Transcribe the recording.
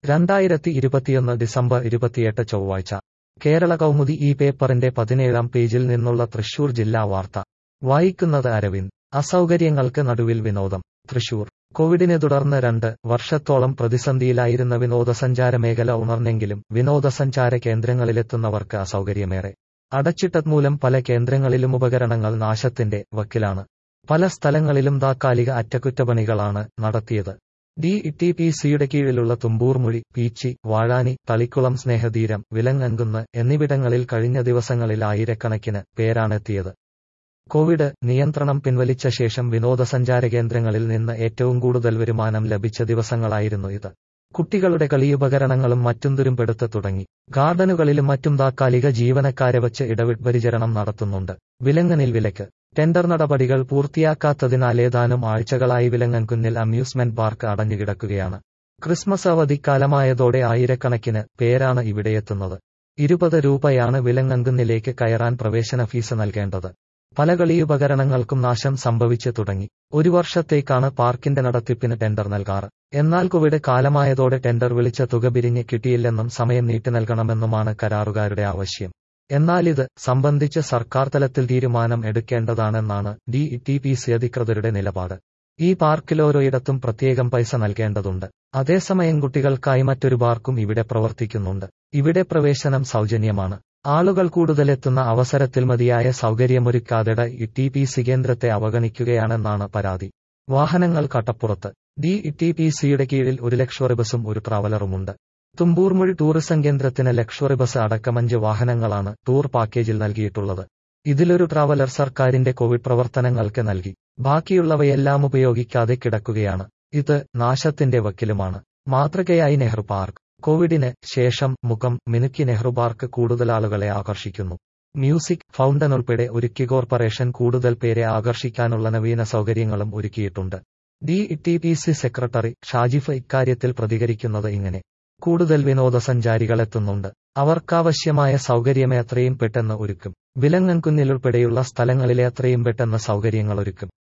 രണ്ടായിരത്തി ഇരുപത്തിയൊന്ന് ഡിസംബർ ഇരുപത്തിയെട്ട് ചൊവ്വാഴ്ച കേരള കൗമുദി ഈ പേപ്പറിന്റെ പതിനേഴാം പേജിൽ നിന്നുള്ള തൃശൂർ ജില്ലാ വാർത്ത വായിക്കുന്നത് അരവിന്ദ് അസൗകര്യങ്ങൾക്ക് നടുവിൽ വിനോദം തൃശൂർ കോവിഡിനെ തുടർന്ന് രണ്ട് വർഷത്തോളം പ്രതിസന്ധിയിലായിരുന്ന വിനോദസഞ്ചാര മേഖല ഉണർന്നെങ്കിലും വിനോദസഞ്ചാര കേന്ദ്രങ്ങളിലെത്തുന്നവർക്ക് അസൗകര്യമേറെ അടച്ചിട്ടത് മൂലം പല കേന്ദ്രങ്ങളിലും ഉപകരണങ്ങൾ നാശത്തിന്റെ വക്കിലാണ് പല സ്ഥലങ്ങളിലും താത്കാലിക അറ്റകുറ്റപ്പണികളാണ് നടത്തിയത് ഡി ടി പി സിയുടെ കീഴിലുള്ള തുമ്പൂർമുഴി പീച്ചി വാഴാനി തളിക്കുളം സ്നേഹതീരം വിലങ്ങൻകുന്ന് എന്നിവിടങ്ങളിൽ കഴിഞ്ഞ ദിവസങ്ങളിൽ ആയിരക്കണക്കിന് പേരാണെത്തിയത് കോവിഡ് നിയന്ത്രണം പിൻവലിച്ച ശേഷം വിനോദസഞ്ചാര കേന്ദ്രങ്ങളിൽ നിന്ന് ഏറ്റവും കൂടുതൽ വരുമാനം ലഭിച്ച ദിവസങ്ങളായിരുന്നു ഇത് കുട്ടികളുടെ കളിയുപകരണങ്ങളും മറ്റും തുരുമ്പെടുത്ത് തുടങ്ങി ഗാർഡനുകളിലും മറ്റും താത്കാലിക ജീവനക്കാരെ വച്ച് ഇടവിട്ട് പരിചരണം നടത്തുന്നുണ്ട് വിലങ്ങനിൽ വിലക്ക് ടെൻഡർ നടപടികൾ പൂർത്തിയാക്കാത്തതിനാൽ ഏതാനും ആഴ്ചകളായി വിലങ്ങൻകുന്നിൽ അമ്യൂസ്മെന്റ് പാർക്ക് അടഞ്ഞുകിടക്കുകയാണ് ക്രിസ്മസ് അവധിക്കാലമായതോടെ ആയിരക്കണക്കിന് പേരാണ് ഇവിടെയെത്തുന്നത് ഇരുപത് രൂപയാണ് വിലങ്ങൻകുന്നിലേക്ക് കയറാൻ പ്രവേശന ഫീസ് നൽകേണ്ടത് പല കളിയുപകരണങ്ങൾക്കും നാശം സംഭവിച്ചു തുടങ്ങി ഒരു വർഷത്തേക്കാണ് പാർക്കിന്റെ നടത്തിപ്പിന് ടെൻഡർ നൽകാറ് എന്നാൽ കോവിഡ് കാലമായതോടെ ടെൻഡർ വിളിച്ച തുക പിരിഞ്ഞ് കിട്ടിയില്ലെന്നും സമയം നീട്ടി നൽകണമെന്നുമാണ് കരാറുകാരുടെ ആവശ്യം എന്നാൽ ഇത് സംബന്ധിച്ച് സർക്കാർ തലത്തിൽ തീരുമാനം എടുക്കേണ്ടതാണെന്നാണ് ഡി ടി പി സി അധികൃതരുടെ നിലപാട് ഈ പാർക്കിൽ ഓരോയിടത്തും പ്രത്യേകം പൈസ നൽകേണ്ടതുണ്ട് അതേസമയം കുട്ടികൾക്കായി മറ്റൊരു പാർക്കും ഇവിടെ പ്രവർത്തിക്കുന്നുണ്ട് ഇവിടെ പ്രവേശനം സൗജന്യമാണ് ആളുകൾ കൂടുതലെത്തുന്ന അവസരത്തിൽ മതിയായ സൗകര്യമൊരുക്കാതെ ടി പി സി കേന്ദ്രത്തെ അവഗണിക്കുകയാണെന്നാണ് പരാതി വാഹനങ്ങൾ കട്ടപ്പുറത്ത് ഡി ടി പി സിയുടെ കീഴിൽ ഒരു ലക്ഷറി ബസും ഒരു ട്രാവലറുമുണ്ട് തുമ്പൂർമൊഴി ടൂറിസം കേന്ദ്രത്തിന് ലക്ഷറി ബസ് അടക്കമഞ്ച് വാഹനങ്ങളാണ് ടൂർ പാക്കേജിൽ നൽകിയിട്ടുള്ളത് ഇതിലൊരു ട്രാവലർ സർക്കാരിന്റെ കോവിഡ് പ്രവർത്തനങ്ങൾക്ക് നൽകി ബാക്കിയുള്ളവയെല്ലാം ഉപയോഗിക്കാതെ കിടക്കുകയാണ് ഇത് നാശത്തിന്റെ വക്കിലുമാണ് മാതൃകയായി നെഹ്റു പാർക്ക് കോവിഡിന് ശേഷം മുഖം മിനുക്കി നെഹ്റു പാർക്ക് കൂടുതൽ ആളുകളെ ആകർഷിക്കുന്നു മ്യൂസിക് ഫൗണ്ടൻ ഉൾപ്പെടെ ഒരുക്കി കോർപ്പറേഷൻ കൂടുതൽ പേരെ ആകർഷിക്കാനുള്ള നവീന സൗകര്യങ്ങളും ഒരുക്കിയിട്ടുണ്ട് D T P C secretary Shajif ഇക്കാര്യത്തിൽ പ്രതികരിക്കുന്നത് ഇങ്ങനെ കൂടുതൽ വിനോദസഞ്ചാരികൾ എത്തുന്നുണ്ട് അവർക്കാവശ്യമായ സൗകര്യമേ എത്രയും പെട്ടെന്ന് ഒരുക്കും വിലങ്ങൻകുന്നിലുൾപ്പെടെയുള്ള സ്ഥലങ്ങളിലെ എത്രയും പെട്ടെന്ന് സൗകര്യങ്ങൾ ഒരുക്കും